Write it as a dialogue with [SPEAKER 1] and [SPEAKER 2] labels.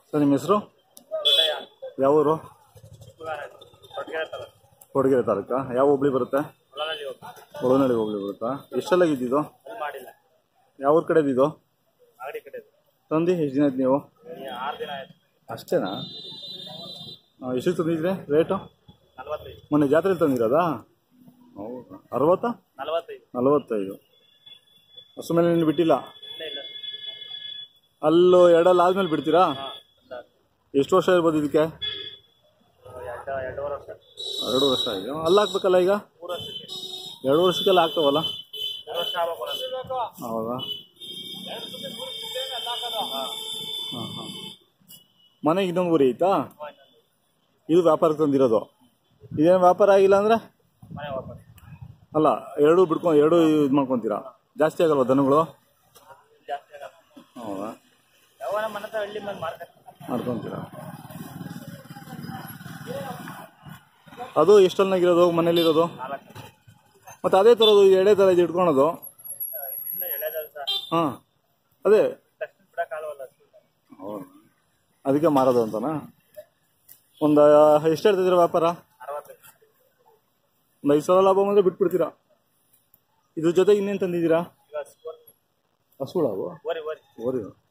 [SPEAKER 1] Sir ನಿಮ್ಮ ಹೆಸರು ಯಾವ ಊರು ಕೊಡಗೆರೆ ತಾಲೂಕಾ ಯಾವ ಹೋಬ್ಳಿ ಬರುತ್ತೆ ಒಳನಳ್ಳಿ ಹೋಗ್ಲಿ ಬರುತ್ತಾ ಎಷ್ಟೆಲ್ಲ ಇದ್ದಿದ್ದು
[SPEAKER 2] ಮಾಡಿಲ್ಲ
[SPEAKER 1] ಯಾವ ಊರ ಕಡೆ ಇದ್ದಿದ್ದು
[SPEAKER 2] ಅಂಗಡಿ ಕಡೆ
[SPEAKER 1] ತಂದು ಎಷ್ಟು ದಿನ ಆಯ್ತು ನೀವು
[SPEAKER 2] ಆರು ದಿನ ಆಯ್ತು
[SPEAKER 1] ಅಷ್ಟೇನಾ ಎಷ್ಟು ತಂದಿದ್ರಿ ರೇಟು
[SPEAKER 2] ನಲ್ವತ್ತೈದು
[SPEAKER 1] ಮೊನ್ನೆ ಜಾತ್ರೆಲಿ ತಂದಿರೋದಾ ಹೌದಾ ಅರವತ್ತಾ
[SPEAKER 2] ನಲವತ್ತೈದು
[SPEAKER 1] ನಲವತ್ತೈದು ಹಸು ಮೇಲೆ ನೀನು ಬಿಟ್ಟಿಲ್ಲ
[SPEAKER 2] ಇಲ್ಲ ಇಲ್ಲ
[SPEAKER 1] ಅಲ್ಲೂ ಎರಡಲ್ಲಿ ಆದ್ಮೇಲೆ ಬಿಡ್ತೀರಾ
[SPEAKER 2] ಹಾಂ
[SPEAKER 1] ಎಷ್ಟು ವರ್ಷ ಇರ್ಬೋದು ಇದಕ್ಕೆ
[SPEAKER 2] ಎರಡು ಎರಡೂವರೆ ವರ್ಷ
[SPEAKER 1] ಎರಡು ವರ್ಷ ಆಗಿದೆ ಅಲ್ಲಿ ಹಾಕ್ಬೇಕಲ್ಲ ಈಗ
[SPEAKER 2] ಮೂರು ವರ್ಷಕ್ಕೆ
[SPEAKER 1] ಎರಡು ವರ್ಷಕ್ಕೆಲ್ಲ ಆಗ್ತಾವಲ್ಲ
[SPEAKER 2] ಮೂರು ವರ್ಷ ಆಗ್ಬೇಕು ನಂದು.
[SPEAKER 1] ಹೌದಾ ಹಾಂ ಹಾಂ ಮನೆಗೆ ಇನ್ನೊಂದು ಊರಿ ಐತಾ
[SPEAKER 2] ಹ್ಮ್, ಇನ್ನೊಂದು.
[SPEAKER 1] ಇದು ವ್ಯಾಪಾರಕ್ಕೆ ತಂದಿರೋದು ಇದೇನು ವ್ಯಾಪಾರ ಆಗಿಲ್ಲ ಅಂದರೆ
[SPEAKER 2] ಮನೆ ವಾಪಸ್
[SPEAKER 1] ಅಲ್ಲ ಎರಡು ಬಿಡ್ಕೊಂಡು ಎರಡು ಇದು ಮಾಡ್ಕೊತೀರಾ ಜಾಸ್ತಿ ಆಗಲ್ವಾ ದನಗಳು
[SPEAKER 2] ಜಾಸ್ತಿ ಆಗಲ್ಲ
[SPEAKER 1] ಹೌದಾ
[SPEAKER 2] ಯಾವ ನಮ್ಮ ಮನೆ ಹತ್ರ ಹಳ್ಳಿ ಮೇಲೆ ಮಾರ್ಕೆಟ್
[SPEAKER 1] ಮಾಡ್ಕೊತೀರಾ ಅದು ಎಷ್ಟಲ್ನಾಗಿರೋದು ಮನೇಲಿರೋದು
[SPEAKER 2] ನಾಲ್ಕು
[SPEAKER 1] ಮತ್ತು ಅದೇ ಥರದ್ದು ಇದು ಎಳೆ ಥರ ಇದು ಇಟ್ಕೊಳೋದು
[SPEAKER 2] ಇನ್ನು ಎಳೆದಲ್ಲ ಸರ್
[SPEAKER 1] ಹಾಂ ಅದೇ
[SPEAKER 2] ತಕ್ಷಣ ಬಿಡೋಕ್ಕಾಗಲ್ಲ
[SPEAKER 1] ಹೌದು ಅದಕ್ಕೆ ಮಾರೋದು ಅಂತನಾ ಒಂದು ಎಷ್ಟು ಹೇಳ್ತಿದ್ದೀರಾ ವ್ಯಾಪಾರ
[SPEAKER 2] ಅರವತ್ತೈದು
[SPEAKER 1] ಒಂದು ಐದು ಸಾವಿರ ಲಾಭ ಬಂದರೆ ಬಿಟ್ಬಿಡ್ತೀರಾ ಇದ್ರ ಜೊತೆಗೆ ಇನ್ನೇನು ತಂದಿದ್ದೀರಾ
[SPEAKER 2] ಈಗ ಸ್ಕೋರ್
[SPEAKER 1] ಹಸುಳಾವು
[SPEAKER 2] ಓರಿ ಓರಿ
[SPEAKER 1] ಓರಿ